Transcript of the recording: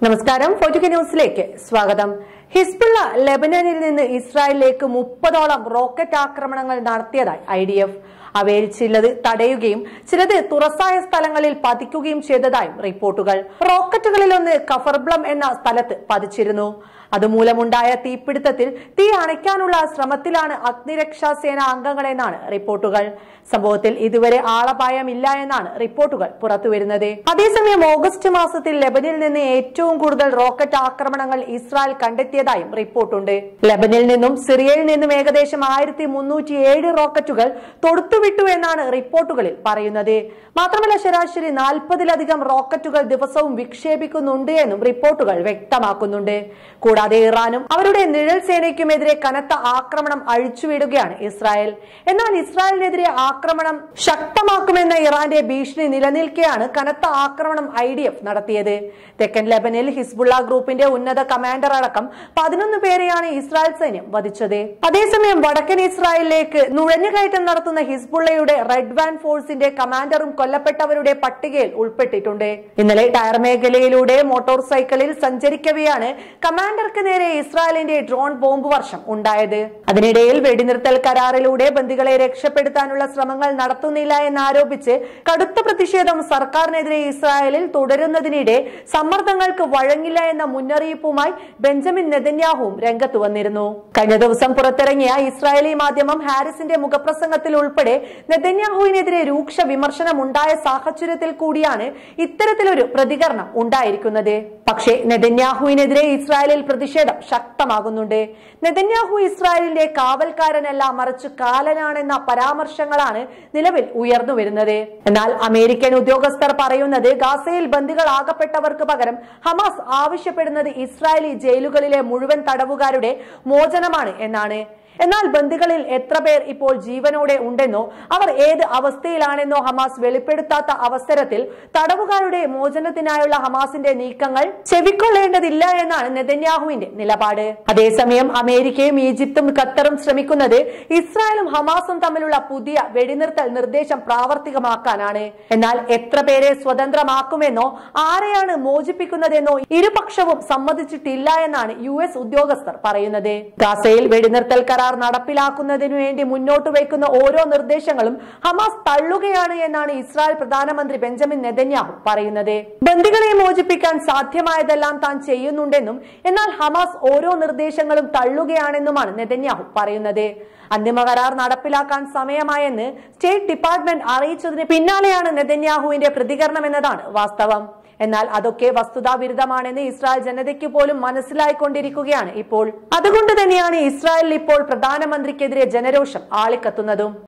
നമസ്കാരം ഫോർട്ടുക ന്യൂസിലേക്ക് സ്വാഗതം ഹിസ്ബുള്ള ലെബനനിൽ നിന്ന് ഇസ്രായേലിലേക്ക് മുപ്പതോളം റോക്കറ്റ് ആക്രമണങ്ങൾ നടത്തിയതായി ഐ ഡി എഫ് അവയിൽ ചിലത് തടയുകയും ചിലത് തുറസായ സ്ഥലങ്ങളിൽ പതിക്കുകയും ചെയ്തതായും റിപ്പോർട്ടുകൾ റോക്കറ്റുകളിലൊന്ന് കഫർബ്ലം എന്ന സ്ഥലത്ത് പതിച്ചിരുന്നു അതുമൂലമുണ്ടായ തീപിടുത്തത്തിൽ തീ അണയ്ക്കാനുള്ള ശ്രമത്തിലാണ് അഗ്നിരക്ഷാ സേന അംഗങ്ങളെന്നാണ് റിപ്പോർട്ടുകൾ സംഭവത്തിൽ ഇതുവരെ ആളപായമില്ല എന്നാണ് റിപ്പോർട്ടുകൾ പുറത്തുവരുന്നത് അതേസമയം ഓഗസ്റ്റ് മാസത്തിൽ ലെബനിൽ നിന്ന് ഏറ്റവും കൂടുതൽ റോക്കറ്റ് ആക്രമണങ്ങൾ ഇസ്രായേൽ കണ്ടെത്തിയതായും റിപ്പോർട്ടുണ്ട് ലെബനിൽ നിന്നും സിറിയയിൽ നിന്നും ഏകദേശം ആയിരത്തി മുന്നൂറ്റി ഏഴ് റോക്കറ്റുകൾ തൊടുത്തുവിട്ടു എന്നാണ് റിപ്പോർട്ടുകളിൽ പറയുന്നത് മാത്രമല്ല ശരാശരി നാൽപ്പതിലധികം റോക്കറ്റുകൾ ദിവസവും വിക്ഷേപിക്കുന്നുണ്ട് എന്നും റിപ്പോർട്ടുകൾ വ്യക്തമാക്കുന്നുണ്ട് കൂടാതെ ഇറാനും അവരുടെ നിഴൽ സേനയ്ക്കുമെതിരെ കനത്ത ആക്രമണം അഴിച്ചുവിടുകയാണ് ഇസ്രായേൽ എന്നാൽ ഇസ്രായേലിനെതിരെ ആക്രമണം ശക്തമാക്കുമെന്ന ഇറാന്റെ ഭീഷണി നിലനിൽക്കെയാണ് കനത്ത ആക്രമണം ഐ ഡി എഫ് നടത്തിയത് തെക്കൻ ലെബനിൽ ഹിസ്ബുള്ള ഗ്രൂപ്പിന്റെ ഉന്നത കമാൻഡർ അടക്കം പതിനൊന്ന് പേരെയാണ് ഇസ്രായേൽ സൈന്യം വധിച്ചത് അതേസമയം വടക്കൻ ഇസ്രായേലിലേക്ക് നുഴഞ്ഞുകയറ്റം നടത്തുന്ന ഹിസ്ബുള്ളയുടെ റെഡ് വാൻ ഫോഴ്സിന്റെ കമാൻഡറും കൊല്ലപ്പെട്ടവരുടെ പട്ടികയിൽ ഉൾപ്പെട്ടിട്ടുണ്ട് ഇന്നലെ ടയർ മേഖലയിലൂടെ മോട്ടോർ സൈക്കിളിൽ സഞ്ചരിക്കവെയാണ് കമാൻഡർക്ക് നേരെ ഇസ്രായേലിന്റെ ഡ്രോൺ ബോംബ് വർഷം ഉണ്ടായത് അതിനിടയിൽ വെടിനിർത്തൽ കരാറിലൂടെ ബന്ദികളെ രക്ഷപ്പെടുത്താനുള്ള ശ്രമങ്ങൾ നടത്തുന്നില്ല എന്നാരോപിച്ച് കടുത്ത പ്രതിഷേധം സർക്കാരിനെതിരെ ഇസ്രായേലിൽ തുടരുന്നതിനിടെ സമ്മർദ്ദങ്ങൾക്ക് വഴങ്ങില്ല എന്ന മുന്നറിയിപ്പുമായി ബെഞ്ചമിൻ നെതന്യാഹുവും രംഗത്ത് വന്നിരുന്നു കഴിഞ്ഞ ദിവസം പുറത്തിറങ്ങിയ ഇസ്രായേലി മാധ്യമം ഹാരിസിന്റെ മുഖപ്രസംഗത്തിൽ ഉൾപ്പെടെ നെതന്യാഹുവിനെതിരെ രൂക്ഷ വിമർശനം ഉണ്ടായ സാഹചര്യത്തിൽ കൂടിയാണ് ഇത്തരത്തിലൊരു പ്രതികരണം ഉണ്ടായിരിക്കുന്നത് പക്ഷേ നെതന്യാഹുവിനെതിരെ ഇസ്രായേലിൽ പ്രതിഷേധം ശക്തമാകുന്നുണ്ട് നെതന്യാഹു ഇസ്രായേലിന്റെ കാവൽക്കാരനല്ല മറിച്ച് കാലനാണെന്ന പരാമർശങ്ങളാണ് നിലവിൽ ഉയർന്നു വരുന്നത് എന്നാൽ അമേരിക്കൻ ഉദ്യോഗസ്ഥർ പറയുന്നത് ഗാസയിൽ ബന്ദികളാകപ്പെട്ടവർക്ക് പകരം ഹമാസ് ആവശ്യപ്പെടുന്നത് ഇസ്രായേലി ജയിലുകളിലെ മുഴുവൻ തടവുകാരുടെ മോചനമാണ് എന്നാണ് എന്നാൽ ബന്ദികളിൽ എത്ര പേർ ഇപ്പോൾ ജീവനോടെ ഉണ്ടെന്നോ അവർ ഏത് അവസ്ഥയിലാണെന്നോ ഹമാസ് വെളിപ്പെടുത്താത്ത അവസരത്തിൽ തടവുകാരുടെ മോചനത്തിനായുള്ള ഹമാസിന്റെ നീക്കങ്ങൾ ചെവിക്കൊള്ളേണ്ടതില്ല എന്നാണ് നെതന്യാഹുവിന്റെ നിലപാട് അതേസമയം അമേരിക്കയും ഈജിപ്തും ഖത്തറും ശ്രമിക്കുന്നത് ഇസ്രായേലും ഹമാസും തമ്മിലുള്ള പുതിയ വെടിനിർത്തൽ നിർദ്ദേശം പ്രാവർത്തികമാക്കാനാണ് എന്നാൽ എത്ര പേരെ സ്വതന്ത്രമാക്കുമെന്നോ ആരെയാണ് മോചിപ്പിക്കുന്നതെന്നോ ഇരുപക്ഷവും സമ്മതിച്ചിട്ടില്ല എന്നാണ് യു എസ് ഉദ്യോഗസ്ഥർ പറയുന്നത് ഗാസയിൽ വെടിനിർത്തൽ കരാർ നടപ്പിലാക്കുന്നതിനു വേണ്ടി മുന്നോട്ട് വയ്ക്കുന്ന ഓരോ നിർദ്ദേശങ്ങളും ഹമാസ് തള്ളുകയാണ് എന്നാണ് ഇസ്രായേൽ പ്രധാനമന്ത്രി ബെഞ്ചമിൻ നെതന്യാഹു പറയുന്നത് ബന്ദികളെ മോചിപ്പിക്കാൻ സാധ്യമായതെല്ലാം താൻ ചെയ്യുന്നുണ്ടെന്നും എന്നാൽ ഹമാസ് ഓരോ നിർദ്ദേശങ്ങളും തള്ളുകയാണെന്നുമാണ് നെതന്യാഹു പറയുന്നത് അന്തിമ കരാർ നടപ്പിലാക്കാൻ സമയമായെന്ന് സ്റ്റേറ്റ് ഡിപ്പാർട്ട്മെന്റ് അറിയിച്ചതിന് പിന്നാലെയാണ് നെതന്യാഹുവിന്റെ പ്രതികരണം എന്നതാണ് വാസ്തവം എന്നാൽ അതൊക്കെ വസ്തുതാവിരുദ്ധമാണെന്ന് ഇസ്രായേൽ ജനതയ്ക്ക് പോലും മനസ്സിലായിക്കൊണ്ടിരിക്കുകയാണ് ഇപ്പോൾ അതുകൊണ്ട് തന്നെയാണ് ഇസ്രായേലിൽ ഇപ്പോൾ പ്രധാനമന്ത്രിക്കെതിരെ ജനരോഷം ആളിക്കത്തുന്നതും